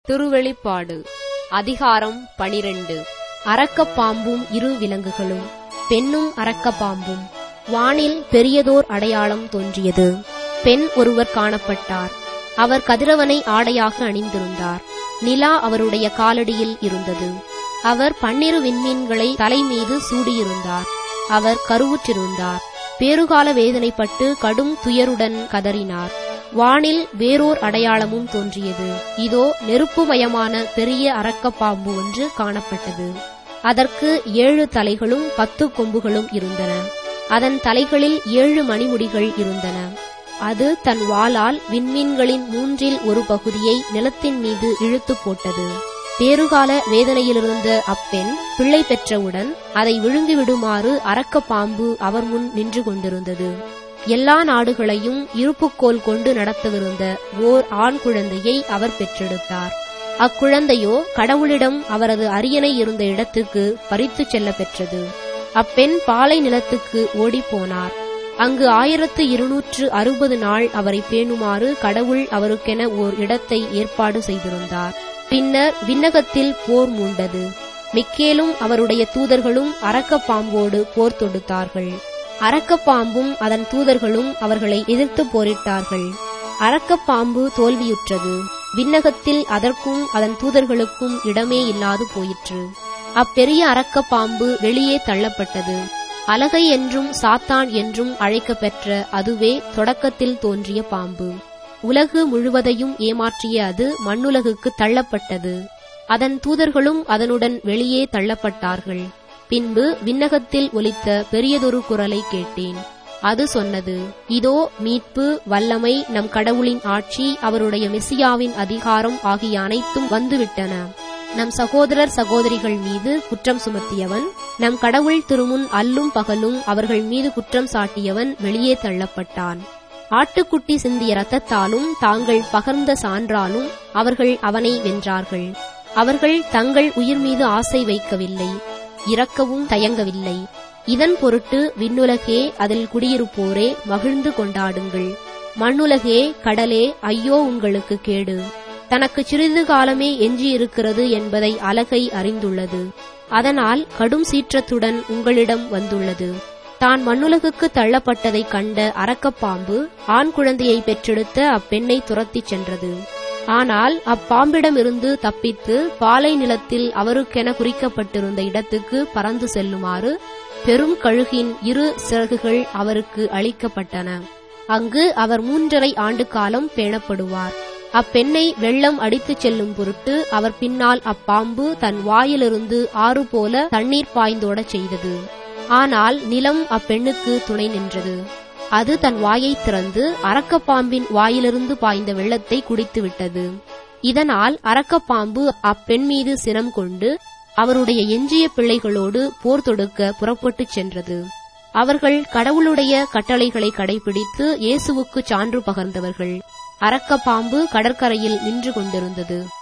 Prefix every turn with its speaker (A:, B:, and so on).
A: திருவெளிப்பாடு அதிகாரம் பனிரெண்டு அரக்கப் பாம்பும் இரு விலங்குகளும் பெண்ணும் அரக்கப் பாம்பும் வானில் பெரியதோர் அடையாளம் தோன்றியது பெண் ஒருவர் காணப்பட்டார் அவர் கதிரவனை ஆடையாக அணிந்திருந்தார் நிலா அவருடைய காலடியில் இருந்தது அவர் பன்னிரு விண்மீன்களை தலைமீது சூடியிருந்தார் அவர் கருவுற்றிருந்தார் பேறுகால வேதனைப்பட்டு கடும் துயருடன் கதறினார் வானில் வேறோர் அடையாளமும் தோன்றியது இதோ நெருப்புமயமான பெரிய அரக்கப் பாம்பு ஒன்று காணப்பட்டது அதற்கு ஏழு தலைகளும் பத்து கொம்புகளும் இருந்தன அதன் தலைகளில் ஏழு மணிமுடிகள் இருந்தன அது தன் வாளால் விண்மீன்களின் மூன்றில் ஒரு பகுதியை நிலத்தின் மீது இழுத்து போட்டது பேறுகால வேதனையிலிருந்த அப்பெண் பிள்ளை பெற்றவுடன் அதை விழுங்கிவிடுமாறு அரக்கப் பாம்பு அவர் முன் நின்று கொண்டிருந்தது எல்லா நாடுகளையும் இருப்புக்கோல் கொண்டு நடத்தவிருந்த ஓர் ஆண் குழந்தையை அவர் பெற்றெடுத்தார் அக்குழந்தையோ கடவுளிடம் அவரது அரியணை இருந்த இடத்துக்கு பறித்துச் செல்ல பெற்றது அப்பெண் பாலை நிலத்துக்கு ஓடிப்போனார் அங்கு ஆயிரத்து இருநூற்று அறுபது நாள் அவரை பேணுமாறு கடவுள் அவருக்கென ஓர் இடத்தை ஏற்பாடு செய்திருந்தார் பின்னர் விண்ணகத்தில் போர் மூண்டது மிக்கேலும் அவருடைய தூதர்களும் அரக்கப் பாம்போடு போர் தொடுத்தார்கள் அரக்கப் பாம்பும் அதன் தூதர்களும் அவர்களை எதிர்த்து போரிட்டார்கள் அரக்கப் பாம்பு தோல்வியுற்றது விண்ணகத்தில் அதற்கும் அதன் தூதர்களுக்கும் இடமே இல்லாது போயிற்று அப்பெரிய அரக்கப் பாம்பு வெளியே தள்ளப்பட்டது அலகை என்றும் சாத்தான் என்றும் அழைக்கப் பெற்ற அதுவே தொடக்கத்தில் தோன்றிய பாம்பு உலகு முழுவதையும் ஏமாற்றிய அது மண்ணுலகுக்கு தள்ளப்பட்டது அதன் தூதர்களும் அதனுடன் வெளியே தள்ளப்பட்டார்கள் பின்பு விண்ணகத்தில் ஒலித்த பெரியதொரு குரலை கேட்டேன் அது சொன்னது இதோ மீட்பு வல்லமை நம் கடவுளின் ஆட்சி அவருடைய மெசியாவின் அதிகாரம் ஆகிய அனைத்தும் வந்துவிட்டன நம் சகோதரர் சகோதரிகள் மீது குற்றம் சுமத்தியவன் நம் கடவுள் திருமுன் அல்லும் பகலும் அவர்கள் மீது குற்றம் சாட்டியவன் வெளியே தள்ளப்பட்டான் ஆட்டுக்குட்டி சிந்திய ரத்தத்தாலும் தாங்கள் பகர்ந்த சான்றாலும் அவர்கள் அவனை வென்றார்கள் அவர்கள் தங்கள் உயிர் மீது ஆசை வைக்கவில்லை இறக்கவும் தயங்கவில்லை இதன் பொருட்டு விண்ணுலகே அதில் குடியிருப்போரே மகிழ்ந்து கொண்டாடுங்கள் மண்ணுலகே கடலே ஐயோ உங்களுக்கு கேடு தனக்கு சிறிது காலமே எஞ்சியிருக்கிறது என்பதை அலகை அறிந்துள்ளது அதனால் கடும் சீற்றத்துடன் உங்களிடம் வந்துள்ளது தான் மண்ணுலகுக்கு தள்ளப்பட்டதைக் கண்ட அரக்கப்பாம்பு ஆண் குழந்தையை பெற்றெடுத்த அப்பெண்ணை துரத்திச் சென்றது ஆனால் அப்பாம்பிடமிருந்து தப்பித்து பாலை நிலத்தில் அவருக்கென குறிக்கப்பட்டிருந்த இடத்துக்கு பறந்து செல்லுமாறு பெரும் கழுகின் இரு சிறகுகள் அவருக்கு அளிக்கப்பட்டன அங்கு அவர் மூன்றரை ஆண்டு காலம் பேணப்படுவார் அப்பெண்ணை வெள்ளம் அடித்துச் செல்லும் பொருட்டு அவர் பின்னால் அப்பாம்பு தன் வாயிலிருந்து ஆறு போல தண்ணீர் பாய்ந்தோடச் செய்தது ஆனால் நிலம் அப்பெண்ணுக்கு துணை நின்றது அது தன் வாயை திறந்து அரக்கப்பாம்பின் வாயிலிருந்து பாய்ந்த வெள்ளத்தை குடித்துவிட்டது இதனால் அரக்கப்பாம்பு அப்பெண் மீது சினம் கொண்டு அவருடைய எஞ்சிய பிள்ளைகளோடு போர் தொடுக்க புறப்பட்டுச் சென்றது அவர்கள் கடவுளுடைய கட்டளைகளை கடைபிடித்து இயேசுவுக்கு சான்று பகர்ந்தவர்கள் அரக்கப்பாம்பு கடற்கரையில் நின்று கொண்டிருந்தது